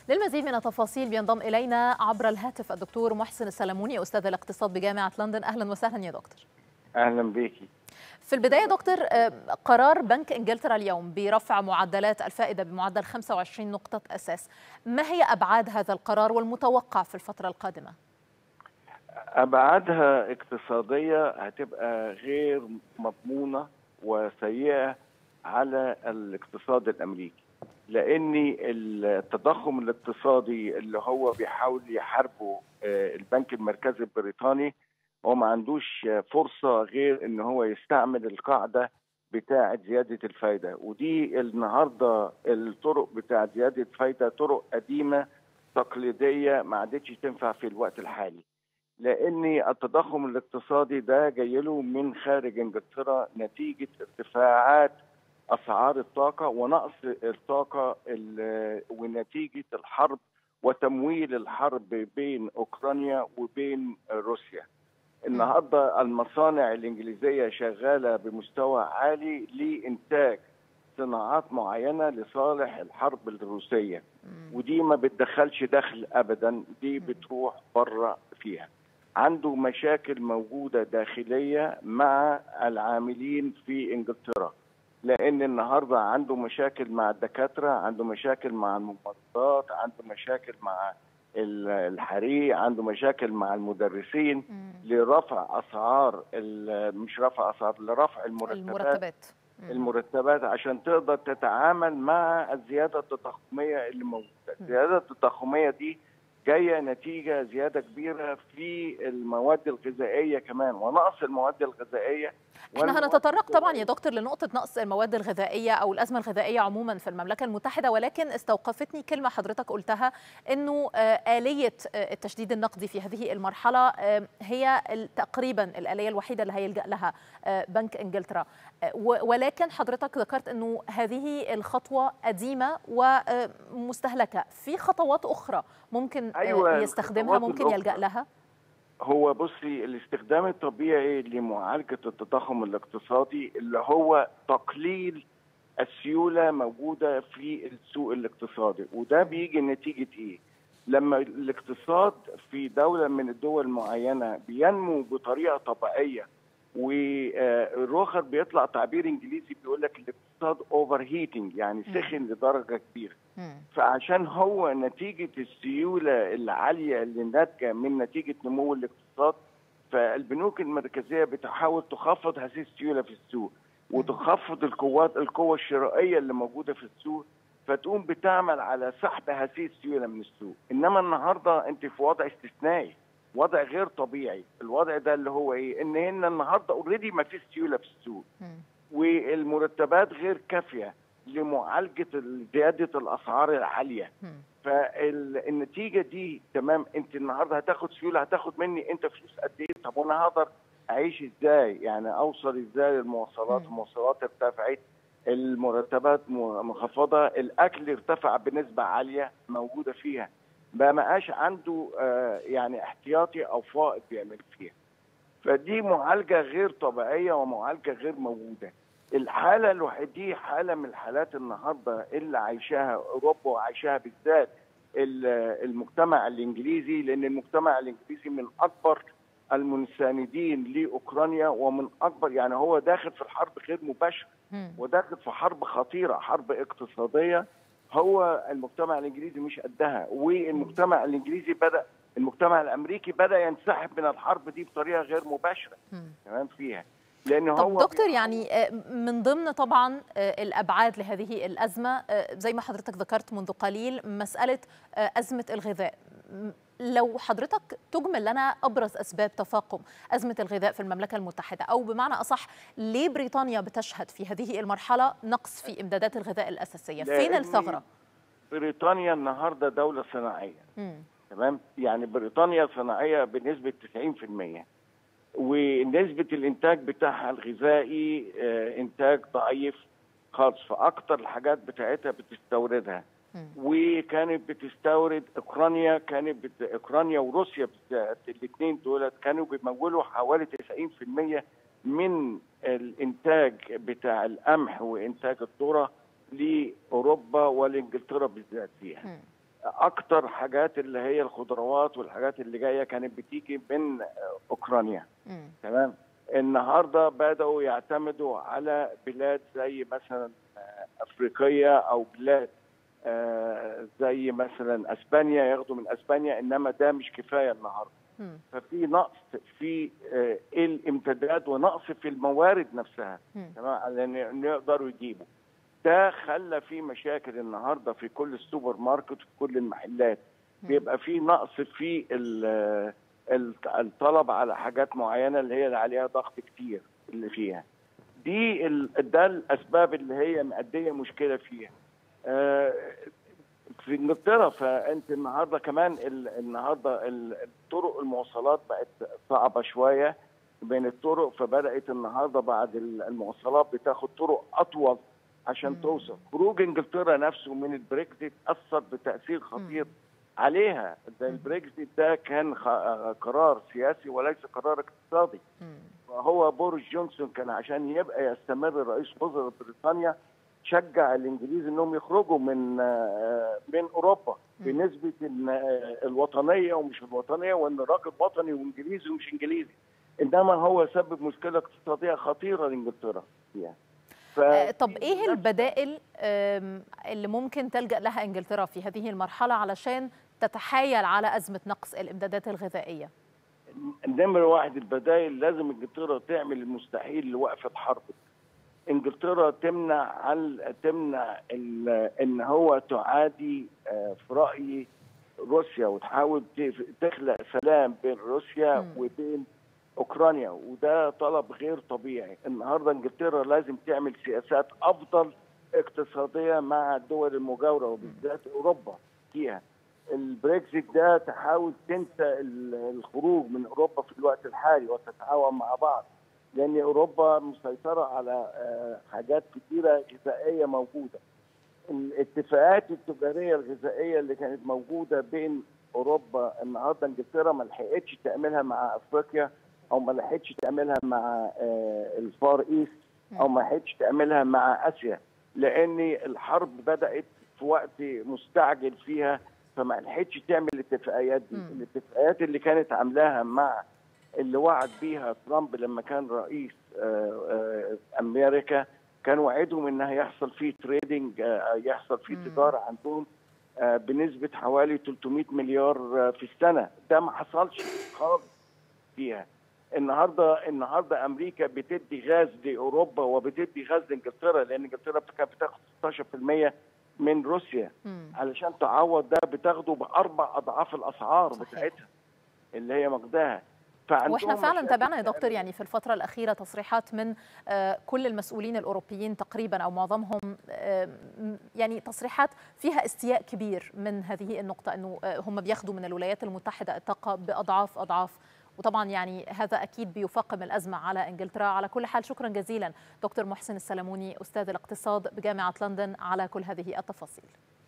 للمزيد من التفاصيل بينضم الينا عبر الهاتف الدكتور محسن السلموني استاذ الاقتصاد بجامعه لندن اهلا وسهلا يا دكتور اهلا بيكي في البدايه دكتور قرار بنك انجلترا اليوم برفع معدلات الفائده بمعدل 25 نقطه اساس ما هي ابعاد هذا القرار والمتوقع في الفتره القادمه ابعادها اقتصاديه هتبقى غير مضمونه وسيئه على الاقتصاد الامريكي لان التضخم الاقتصادي اللي هو بيحاول يحاربه البنك المركزي البريطاني هو ما عندوش فرصه غير ان هو يستعمل القاعده بتاعه زياده الفايده ودي النهارده الطرق بتاعه زياده الفايده طرق قديمه تقليديه ما عادتش تنفع في الوقت الحالي لان التضخم الاقتصادي ده جاي له من خارج انجلترا نتيجه ارتفاعات اسعار الطاقه ونقص الطاقه ونتيجه الحرب وتمويل الحرب بين اوكرانيا وبين روسيا. النهارده المصانع الانجليزيه شغاله بمستوى عالي لانتاج صناعات معينه لصالح الحرب الروسيه ودي ما بتدخلش دخل ابدا دي بتروح بره فيها. عنده مشاكل موجوده داخليه مع العاملين في انجلترا. لان النهارده عنده مشاكل مع الدكاتره عنده مشاكل مع الممرضات عنده مشاكل مع الحريق عنده مشاكل مع المدرسين مم. لرفع اسعار مش رفع اسعار لرفع المرتبات المرتبات مم. المرتبات عشان تقدر تتعامل مع الزياده التضخميه اللي موجوده الزياده التضخميه دي جايه نتيجه زياده كبيره في المواد الغذائيه كمان ونقص المواد الغذائيه احنا هنتطرق طبعا يا دكتور لنقطه نقص المواد الغذائيه او الازمه الغذائيه عموما في المملكه المتحده ولكن استوقفتني كلمه حضرتك قلتها انه اليه التشديد النقدي في هذه المرحله هي تقريبا الاليه الوحيده اللي هيلجا لها بنك انجلترا ولكن حضرتك ذكرت انه هذه الخطوه قديمه ومستهلكه في خطوات اخرى ممكن أيوة يستخدمها ممكن يلجا لها هو بصي الاستخدام الطبيعي لمعالجه التضخم الاقتصادي اللي هو تقليل السيوله موجوده في السوق الاقتصادي وده بيجي نتيجه ايه؟ لما الاقتصاد في دوله من الدول المعينه بينمو بطريقه طبيعيه والروخر بيطلع تعبير انجليزي بيقول لك الاقتصاد اوفر هيتنج يعني سخن لدرجه كبيره فعشان هو نتيجه السيوله العاليه اللي ناتجه من نتيجه نمو الاقتصاد فالبنوك المركزيه بتحاول تخفض هذه السيوله في السوق وتخفض القوات القوه الشرائيه اللي موجوده في السوق فتقوم بتعمل على سحب هذه السيوله من السوق انما النهارده انت في وضع استثنائي وضع غير طبيعي الوضع ده اللي هو ايه ان هنا النهارده اوريدي ما فيش سيوله في السوق والمرتبات غير كافيه لمعالجه زياده الاسعار العاليه فالنتيجه دي تمام انت النهارده هتاخد سيوله هتاخد مني انت فلوس قد ايه طب وانا هقدر اعيش ازاي يعني اوصل ازاي للمواصلات المواصلات ارتفعت المرتبات منخفضه الاكل ارتفع بنسبه عاليه موجوده فيها ما بقاش عنده آه يعني احتياطي او فائض بيعمل فيها فدي معالجه غير طبيعيه ومعالجه غير موجوده الحاله الوحيده دي حاله من الحالات النهارده اللي عايشاها اوروبا وعايشاها بالذات المجتمع الانجليزي لان المجتمع الانجليزي من اكبر المساندين لاوكرانيا ومن اكبر يعني هو داخل في الحرب غير مباشره وداخل في حرب خطيره حرب اقتصاديه هو المجتمع الانجليزي مش قدها والمجتمع الانجليزي بدا المجتمع الامريكي بدا ينسحب من الحرب دي بطريقه غير مباشره كمان فيها لان هو دكتور يعني من ضمن طبعا الابعاد لهذه الازمه زي ما حضرتك ذكرت منذ قليل مساله ازمه الغذاء لو حضرتك تجمل لنا ابرز اسباب تفاقم ازمه الغذاء في المملكه المتحده او بمعنى اصح ليه بريطانيا بتشهد في هذه المرحله نقص في امدادات الغذاء الاساسيه فين الثغره بريطانيا النهارده دوله صناعيه تمام يعني بريطانيا صناعيه بنسبه 90% ونسبه الانتاج بتاعها الغذائي انتاج ضعيف خالص فاكتر الحاجات بتاعتها بتستوردها وكانت بتستورد اوكرانيا كانت بت... اوكرانيا وروسيا الاثنين دولت كانوا بيمولوا حوالي 90% من الانتاج بتاع القمح وانتاج الذره لاوروبا ولانجلترا بالذات فيها. اكتر حاجات اللي هي الخضروات والحاجات اللي جايه كانت بتيجي من اوكرانيا مم. تمام النهارده بداوا يعتمدوا على بلاد زي مثلا آه، افريقيه او بلاد آه، زي مثلا اسبانيا ياخدوا من اسبانيا انما ده مش كفايه النهارده مم. ففي نقص في آه، الامتداد ونقص في الموارد نفسها مم. تمام على إن يقدروا يجيبوا ده خلى في مشاكل النهارده في كل السوبر ماركت وفي كل المحلات مم. بيبقى في نقص في ال- ال- الطلب على حاجات معينه اللي هي اللي عليها ضغط كتير اللي فيها دي ال- ده الاسباب اللي هي مؤديه مشكله فيها آه، في انجلترا فانت النهارده كمان ال- النهارده ال- الطرق المواصلات بقت صعبه شويه بين الطرق فبدات النهارده بعد ال- المواصلات بتاخد طرق اطول عشان مم. توصل خروج انجلترا نفسه من البريكزيت اثر بتاثير خطير عليها ده مم. البريكزيت ده كان خ- قرار سياسي وليس قرار اقتصادي مم. فهو بوريس جونسون كان عشان يبقى يستمر رئيس وزراء بريطانيا شجع الانجليز انهم يخرجوا من آه، من اوروبا مم. بنسبه إن آه، الوطنيه ومش الوطنيه وان الراجل وطني وانجليزي ومش انجليزي انما هو سبب مشكله اقتصاديه خطيره لانجلترا فيها ف... آه، طب ايه البدائل آم، اللي ممكن تلجأ لها انجلترا في هذه المرحلة علشان تتحايل على أزمة نقص الإمدادات الغذائية؟ نمرة واحد البدائل لازم انجلترا تعمل المستحيل لوقف الحرب انجلترا تمنع عن تمنع ال- ان هو تعادي آه، في رايي روسيا وتحاول تف- تخلق سلام بين روسيا مم. وبين اوكرانيا وده طلب غير طبيعي النهارده انجلترا لازم تعمل سياسات افضل اقتصاديه مع الدول المجاوره وبالذات اوروبا فيها البريكزيت ده تحاول تنسى ال- الخروج من اوروبا في الوقت الحالي وتتعاون مع بعض لان اوروبا مسيطره على آه، حاجات كثيره غذائيه موجوده الاتفاقات التجاريه الغذائيه اللي كانت موجوده بين اوروبا النهارده انجلترا ما لحقتش تعملها مع افريقيا او ما لحقتش تعملها مع آه، الفار ايست او ما لحقتش تعملها مع اسيا لان الحرب بدات في وقت مستعجل فيها فما لحقتش تعمل الاتفاقيات دي مم. الاتفاقيات اللي كانت عاملاها مع اللي وعد بيها ترامب لما كان رئيس آه، آه، امريكا كان وعدهم ان هيحصل فيه تريدنج آه، يحصل فيه مم. تجاره عندهم آه، بنسبه حوالي 300 مليار آه، في السنه ده ما حصلش خالص فيها النهارده النهارده امريكا بتدي غاز لاوروبا وبتدي غاز لانجلترا لان انجلترا كانت بتاخد 16% من روسيا مم. علشان تعوض ده بتاخده باربع اضعاف الاسعار صحيح. بتاعتها اللي هي مقداها فعندهم واحنا فعلا مشاكل تابعنا يا دكتور فعلاً. يعني في الفترة الأخيرة تصريحات من آه، كل المسؤولين الأوروبيين تقريبا أو معظمهم آه، م- يعني تصريحات فيها استياء كبير من هذه النقطة أنه آه، هم بياخدوا من الولايات المتحدة الطاقة بأضعاف أضعاف وطبعا يعني هذا أكيد بيفاقم الأزمة على إنجلترا على كل حال شكرا جزيلا دكتور محسن السلموني أستاذ الاقتصاد بجامعة لندن على كل هذه التفاصيل